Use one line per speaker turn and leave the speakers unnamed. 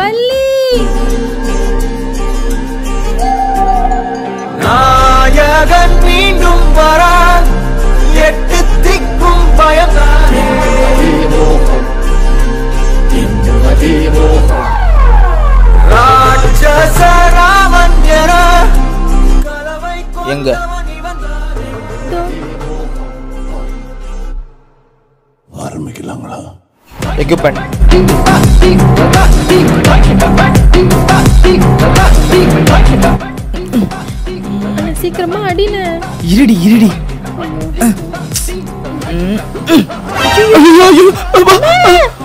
வள்ளி
நாயகன் மீண்டும் வரா எட்டு திக்கும் பயம்தானே ராட்சச ராமன் என கலவை
எங்க?
கொண்டவன் இவன்தானே.
ஆரம்பிக்கலாங்களா
எக்யூப்மெண்ட்
அண்ணா, சீக்கிரமா அடின
இருடி இருடி ஐயோ, ஐயோ, அப்பா.